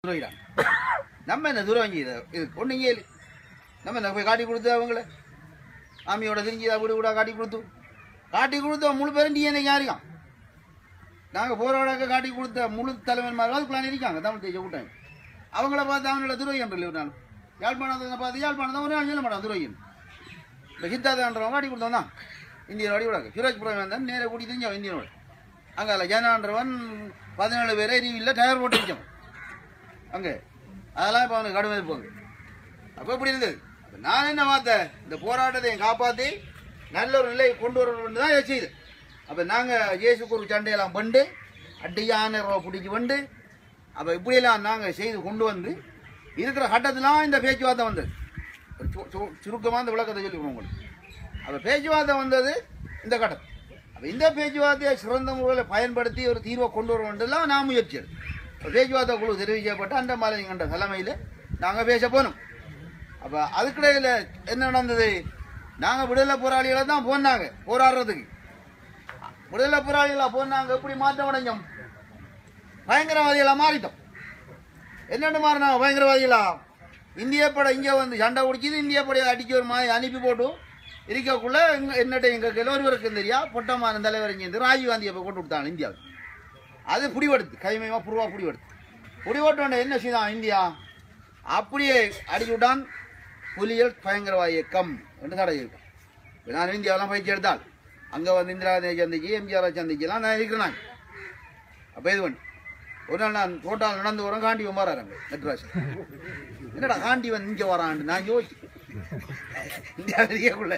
துரோகிடான் நம்ம என்ன துரோகி இது இது ஒன்றுங்க இல்லை நம்ம என்ன போய் காட்டி கொடுத்து அவங்கள ஆமியோட தெரிஞ்சு வீடு கூட காட்டி கொடுத்து காட்டி கொடுத்த முழு பேரும் டிஎன்ஏ யாருக்கான் நாங்கள் போராடாக்க காட்டி கொடுத்த முழு தலைவன்மார்கள் அதுக்குள்ளான இருக்காங்க தமிழ் தேசிய கூட்டாங்க அவங்கள பார்த்து அவங்கள துரோகியம் இல்லை நான் யாழ்ப்பாணத்தை பார்த்து யாழ்ப்பாணத்தை ஒரு நாள் சொல்ல மாட்டான் துரோகியம் இந்த சித்தாதான்றவன் காட்டி கொடுத்தவன் தான் இந்தியன் அடி விடாக்கு சுரேஷ் புரம் வந்தான் நேராக கூட்டி தெரிஞ்சவன் இந்தியனோட அங்கே ஜனான்றவன் பதினேழு பேரை ரிவியில் டயர் போட்டு வச்சவன் அங்கே அதெல்லாம் இப்போ அவனுக்கு கடுமை இருப்பாங்க அப்போ இப்படி இருந்தது அப்ப நான் என்ன பார்த்தேன் இந்த போராட்டத்தை காப்பாற்றி நல்ல ஒரு நிலையை கொண்டு வரணும்னு தான் செய்யுது அப்போ நாங்கள் இயேசுக்கு ஒரு சண்டையெல்லாம் பண்ணு அடியான பிடிச்சி வந்து அப்போ இப்படியெல்லாம் நாங்கள் செய்து கொண்டு வந்து இருக்கிற கட்டத்திலாம் இந்த பேச்சுவார்த்தை வந்தது ஒரு சு- சு- சுருக்கமாக இந்த விளக்கத்தை சொல்லிக்கிறோம் உங்களுக்கு அப்போ பேச்சுவார்த்தை வந்தது இந்த கட்டம் அப்போ இந்த பேச்சுவார்த்தையை சிறந்த முறையில் பயன்படுத்தி ஒரு தீர்வை கொண்டு வர வேண்டியதெல்லாம் நான் முயற்சி எடுத்தேன். அப்ப பேச்சுவார்த்தை குழு தெரிவிக்கப்பட்டு அந்த மாலைங்கன்ற தலைமையில் நாங்கள் பேச போனோம் அப்போ அதுக்கிடையில் என்ன நடந்தது நாங்கள் விடுதலை போராளிகளை தான் போனாங்க போராடுறதுக்கு விடுதலை போராளிகளாக போனாங்க எப்படி மாற்றம் அடைஞ்சோம் பயங்கரவாதிகளாக மாறிட்டோம் என்னென்னு மாறினாங்க பயங்கரவாதிகளா இந்திய படை இங்கே வந்து சண்டை குடிச்சிது இந்திய படையை அடிக்க ஒரு மாதிரி அனுப்பி போட்டு இருக்கக்குள்ள எங்க என்னட்ட எங்களுக்கு எல்லோருவருக்கும் தெரியா பொட்டமான தலைவர் இங்கே ராஜீவ் காந்தியை போய் கொண்டு விட்டாங்க இந்தியாவில் அது புடிவெடுத்து கைமயமாக புருவா புடிவெடுத்து புடிவெட்டோட என்ன செய்தான் இந்தியா அப்படியே அடிச்சு விட்டான் புலிகள் பயங்கரவாத இயக்கம் என்று தடை இருக்கும் நான் இந்தியாவெல்லாம் பயிற்சி எடுத்தால் அங்கே வந்து இந்திரா காந்தியை சந்திச்சு எம்ஜிஆரை சந்திக்கலாம் நான் இருக்கிறேன் அப்போ இது பண்ணி ஒரு நாள் நான் தோட்டால் நடந்து வரேன் காண்டி வராரு அங்கே மெட்ராஸ் என்னடா காண்டி வந்து இங்கே வரான்ட்டு நான் யோசிச்சு இந்தியா தெரியக்குள்ள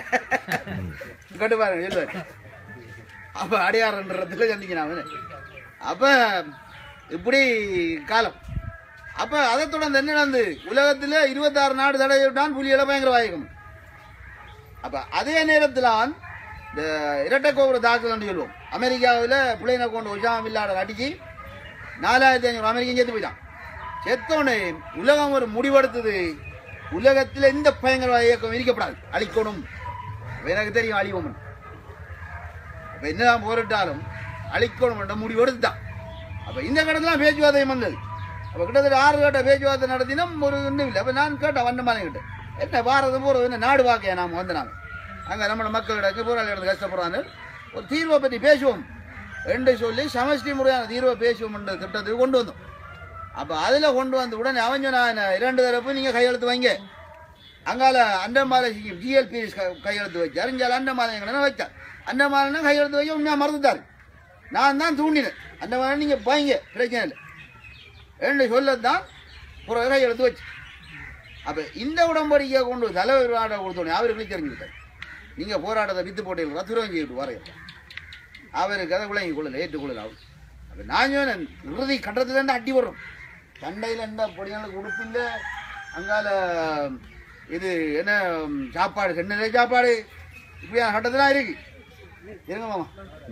கட்டு பாருங்க சொல்லுவார் அப்போ அடையாறுன்றதுல சந்திக்கிறான் அவனு அப்போ இப்படி காலம் அப்போ அதை தொடர்ந்து என்ன நடந்து உலகத்தில் இருபத்தாறு நாடு தடை விட்டான் புலிகளை பயங்கரவாயகம் அப்போ அதே நேரத்தில் இந்த இரட்டை கோபுர தாக்குதல் சொல்லுவோம் அமெரிக்காவில் பிள்ளைனை கொண்டு ஒஜாம் இல்லாட அடிச்சு நாலாயிரத்தி ஐநூறு அமெரிக்கன் செத்து போயிட்டான் செத்தோடனே உலகம் ஒரு முடிவெடுத்தது உலகத்தில் இந்த பயங்கரவாத இயக்கம் இருக்கப்படாது அழிக்கணும் அப்ப எனக்கு தெரியும் அழிவோம் அப்போ என்னதான் போரிட்டாலும் அழிக்கணும் என்ற முடிவு எடுத்துட்டான் அப்போ இந்த கடத்துல பேச்சுவார்த்தை வந்தது அப்போ கிட்டத்தட்ட ஆறு கட்ட பேச்சுவார்த்தை நடத்தினோம் ஒரு இன்னும் இல்லை அப்போ நான் கேட்டேன் வண்டமான கிட்ட என்ன பாரதம் போகிறது என்ன நாடு பார்க்க நாம் வந்து நாங்கள் அங்கே நம்மளோட மக்களிடக்கு போராளி இடத்து கஷ்டப்படுறாங்க ஒரு தீர்வை பற்றி பேசுவோம் என்று சொல்லி சமஷ்டி முறையான தீர்வை பேசுவோம் என்ற திட்டத்துக்கு கொண்டு வந்தோம் அப்போ அதில் கொண்டு வந்து உடனே அவன் சொன்னான் இரண்டு தரப்பு நீங்கள் கையெழுத்து வைங்க அங்கால அண்டமாலை ஜிஎல்பி கையெழுத்து வச்சு அறிஞ்சால் அண்டமாலை எங்கன்னா வைத்தார் அண்டமாலைனா கையெழுத்து வைக்க உண்மையாக மறந்துட்டார் நான் தான் தூண்டினேன் அண்டமாலை நீங்கள் வைங்க பிரச்சனை இல்லை என்று சொல்லத்தான் பிறகு கையெழுத்து வச்சு அப்போ இந்த உடம்படிக்கையை கொண்டு தலைவர் ஆட கொடுத்தோடனே அவருக்கு தெரிஞ்சுக்கிட்டார் நீங்கள் போராட்டத்தை வித்து போட்டீங்களா துறவஞ்சி விட்டு வரையும் அவருக்கு அதை விளங்கி கொள்ளல ஏற்றுக்கொள்ளல அவர் அப்போ நான் சொன்னேன் இறுதி கட்டத்துலேருந்து அடி வரும் சண்டையில் என்ன பொடியாளுக்கு உடுப்பு இல்லை அங்கால இது என்ன ம், சாப்பாடு சென்னையிலே சாப்பாடு இப்படியான கட்டத்தில் இருக்கு இருங்க மாமா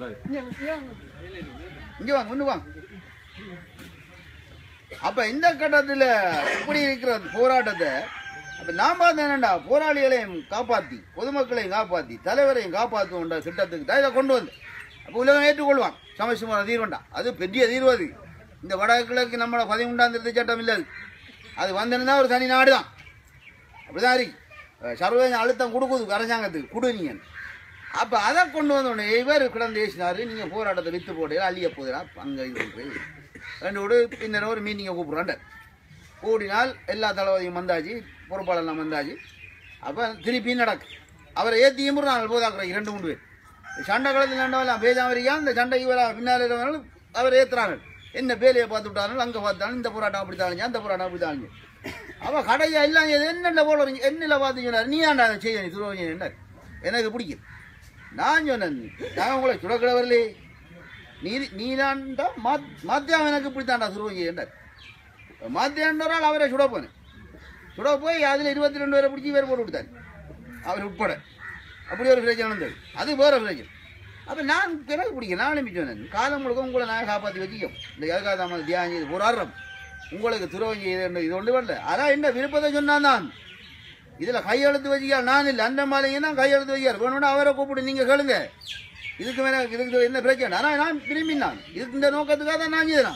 இங்கே வாங்க ஒன்று வாங்க அப்ப இந்த கட்டத்துல இப்படி இருக்கிற போராட்டத்தை அப்ப நான் பார்த்தேன் என்னடா போராளிகளையும் காப்பாத்தி பொதுமக்களையும் காப்பாத்தி தலைவரையும் காப்பாற்றுவோன்ற திட்டத்துக்கு தான் இதை கொண்டு வந்து அப்போ உலகம் ஏற்றுக்கொள்வான் சமஸ்டிமான தீர்வண்டா அது பெரிய தீர்வு அது இந்த வடகிழக்கு நம்மளோட பதிமூன்றாம் திருத்த சட்டம் இல்லை அது அது வந்திருந்தா ஒரு தனி நாடு தான் அப்படிதான் இருக்கு அஹ் சர்வதேச அழுத்தம் கொடுக்குது அரசாங்கத்துக்கு கொடு நீங்க அப்போ அதை கொண்டு வந்தோடனே இவர் கிடந்து பேசினாரு நீங்கள் போராட்டத்தை வித்து போட்டு அள்ளிய போதுடா அங்கே இது போய் ரெண்டு விடு பின்னர் ஒரு மீட்டிங்கை கூப்பிட்றாண்ட கூடினால் எல்லா தளபதியும் வந்தாச்சு பொறுப்பாளர்லாம் வந்தாச்சு அப்போ திருப்பி நடக்கு அவரை ஏற்றி இமுறாங்க போதாக்குறாங்க இரண்டு மூணு பேர் சண்டை களத்தில் நண்டவெல்லாம் பேசாம இருக்கா இந்த சண்டை இவர பின்னால் இருக்கிறவங்க அவர் ஏற்றுறாங்க என்ன பேலையை பார்த்து விட்டாங்க அங்கே பார்த்தாலும் இந்த போராட்டம் அப்படி தாங்க அந்த போராட்டம் அப்படி தாங்க அவன் கடையா எல்லாம் இது என்னென்ன போல வரீங்க என்னில் பார்த்து சொன்னார் நீ ஏன்டா அதை செய்ய நீ துருவங்க எனக்கு பிடிக்கும் நான் சொன்னேன் நான் உங்களை சுடக்கிட வரலே நீ நீதான்டா மாத் மாத்தியாவும் எனக்கு இப்படித்தான்டா துருவங்க என்றார் மாத்தியாண்டவரால் அவரை சுட போனேன் சுட போய் அதில் இருபத்தி ரெண்டு பேரை பிடிச்சி வேறு போட்டு விட்டார் அவர் உட்பட அப்படி ஒரு பிரச்சனை நடந்தது அது வேற பிரச்சனை அப்போ நான் எனக்கு பிடிக்கும் நான் அனுப்பிச்சு சொன்னேன் காலம் முழுக்க உங்களை நான் காப்பாற்றி வச்சுக்கோம் இந்த ஏகாதாம தியானம் செய்து போராடுறோம் உங்களுக்கு துறவங்க இது இது ஒன்று வரல அதான் என்ன விருப்பத்தை சொன்னான் தான் இதில் கையெழுத்து வச்சுக்கார் நான் இல்லை அந்த மாலைங்க தான் கையெழுத்து வைக்கார் வேணும்னா அவரை கூப்பிட்டு நீங்கள் கேளுங்க இதுக்கு மேலே இதுக்கு என்ன பிரச்சனை ஆனால் நான் விரும்பினான் இதுக்கு இந்த நோக்கத்துக்காக தான் நான் செய்தேன்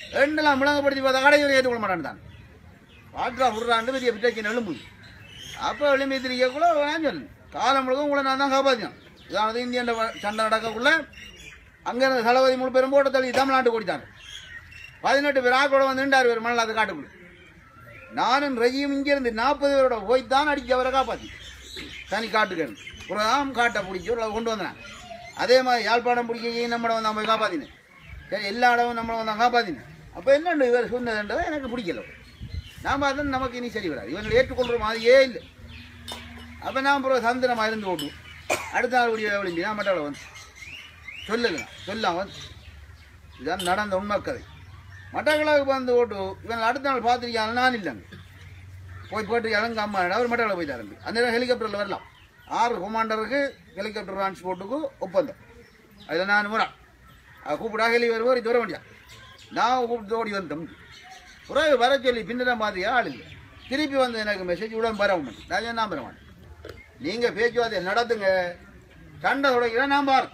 ரெண்டுலாம் விளங்கப்படுத்தி பார்த்தா கடையில் ஏற்றுக்கொள்ள மாட்டான் தான் பாட்டுறா விட்றாண்டு பெரிய பிட்டைக்கு எழும்பு அப்போ எலும்பி திரிக்கக்குள்ள நான் சொல்லு காலம் முழுக்க உங்களை நான் தான் காப்பாற்றினேன் இதானது இந்தியன் சண்டை நடக்கக்குள்ள அங்கே இருந்த தளபதி மூணு பேரும் போட்ட தள்ளி தமிழ்நாட்டு கொடுத்தாங்க பதினெட்டு பேர் ஆக்கோட வந்து நின்றார் பேர் மணல் அது காட்டுக்குள்ள நானும் ரஜியும் இங்கேருந்து நாற்பது பேரோட போய் தான் அடிக்க அவரை காப்பாற்றி தனி காட்டுக்கேன் புறம் காட்டை பிடிச்சி ஒரு கொண்டு வந்தேன் அதே மாதிரி யாழ்ப்பாணம் பிடிக்க நம்மளை வந்து போய் காப்பாற்றினேன் சரி எல்லா இடமும் நம்மளை வந்து காப்பாற்றினேன் அப்போ என்னண்டு இவர் சொன்னதுன்றதை எனக்கு பிடிக்கல நான் பார்த்தா நமக்கு இனி சரி வராது இவங்களை ஏற்றுக்கொள்கிற மாதிரியே இல்லை அப்போ நான் அப்புறம் சந்திரமாக இருந்து ஓட்டு அடுத்த நாள் விடிய விழுந்தி நான் மட்டும் வந்து சொல்லலை சொல்லாம் வந்து இதுதான் நடந்த உண்மை கதை மட்டக்களவுக்கு வந்து ஓட்டு இவன் அடுத்த நாள் பார்த்துருக்காங்க நான் இல்லைங்க போய் போட்டு இறங்க அம்மா அவர் மட்டக்களவு போய் தரம்பி அந்த நேரம் ஹெலிகாப்டரில் வரலாம் ஆறு கொமாண்டருக்கு ஹெலிகாப்டர் டிரான்ஸ்போர்ட்டுக்கு ஒப்பந்தம் அதில் நான் முறை கூப்பிடா ஹெலி வருவோம் இது வர வேண்டியா நான் கூப்பிட்டு ஓடி வந்தோம் பிறகு வர சொல்லி பின்னதான் பார்த்தியா ஆள் இல்லை திருப்பி வந்து எனக்கு மெசேஜ் உடன் வர மாட்டேன் நான் நான் பெற மாட்டேன் நீங்கள் பேச்சுவார்த்தை நடத்துங்க சண்டை தொடக்கிறேன் நான் பாரு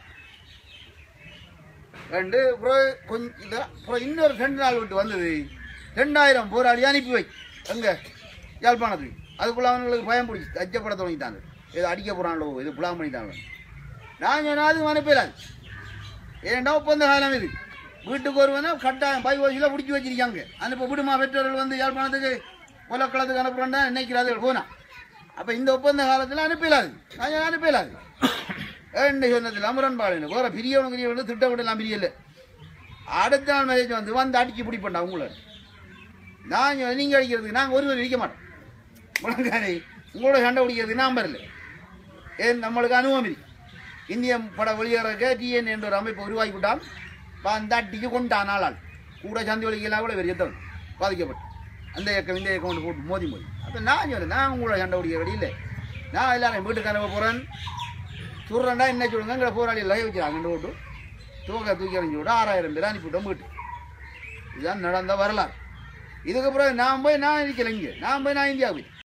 ரெண்டு அப்புறம் கொஞ்சம் இதை அப்புறம் இன்னொரு ரெண்டு நாள் விட்டு வந்தது ரெண்டாயிரம் போராளி அனுப்பி வை எங்க யாழ்ப்பாணத்துக்கு அதுக்குள்ள அவங்களுக்கு பயம் பிடிச்சி அச்சப்பட தொடங்கிட்டாங்க இது அடிக்க போகிறாங்களோ இது புலாம் பண்ணிட்டாங்க நான் சொன்னா அது அனுப்பலாது ஏன்டா ஒப்பந்த காலம் இது வீட்டுக்கு ஒருவனா கட்டாயம் பை வயசில் பிடிச்சி வச்சிருக்காங்க அனுப்ப விடுமா பெற்றோர்கள் வந்து யாழ்ப்பாணத்துக்கு கொலக்களத்துக்கு அனுப்புறேன்டா நினைக்கிறார்கள் போனா அப்போ இந்த ஒப்பந்த காலத்தில் அனுப்பலாது நான் சொன்னா அனுப்பலாது என்ன சொன்னதில் அமரன்பாடு வேற பிரியவனு பிரியவனு திட்டமிடலாம் பிரியல அடுத்த நாள் மெசேஜ் வந்து வந்து அடிச்சு பிடிப்பண்டா உங்களை நான் சொன்னேன், நீங்க அடிக்கிறதுக்கு நாங்கள் ஒருவர் இருக்க மாட்டோம் முழங்கானே உங்களோட சண்டை பிடிக்கிறதுக்கு நான் வரல ஏன் நம்மளுக்கு அனுபவம் இருக்கு இந்திய பட வெளியேறக்க டிஎன் என்ற ஒரு அமைப்பு உருவாக்கி விட்டால் அந்த அடிக்கு கொண்டான் ஆளால் கூட சந்தி வலிக்கலாம் கூட வெறிய தவறு பாதிக்கப்பட்டு அந்த இயக்கம் இந்த இயக்கம் கொண்டு போட்டு மோதி மோதி அப்போ நான் சொல்றேன் நான் உங்களோட சண்டை பிடிக்கிற வழி இல்லை நான் எல்லாரும் வீட்டுக்கு அனுப்ப போகிறேன் சொல்கிறேன்டா என்ன சொல்லுங்க எங்களை போராளி எல்லாம் வச்சுறாங்க போட்டு தூக்க தூக்கி அரைஞ்சி விட ஆறாயிரம் பேர் அனுப்பிவிட்டோம் வீட்டு இதுதான் நடந்த வரலாறு இதுக்கப்புறம் நான் போய் நான் இருக்கல இங்கே நான் போய் நான் இந்தியா போய்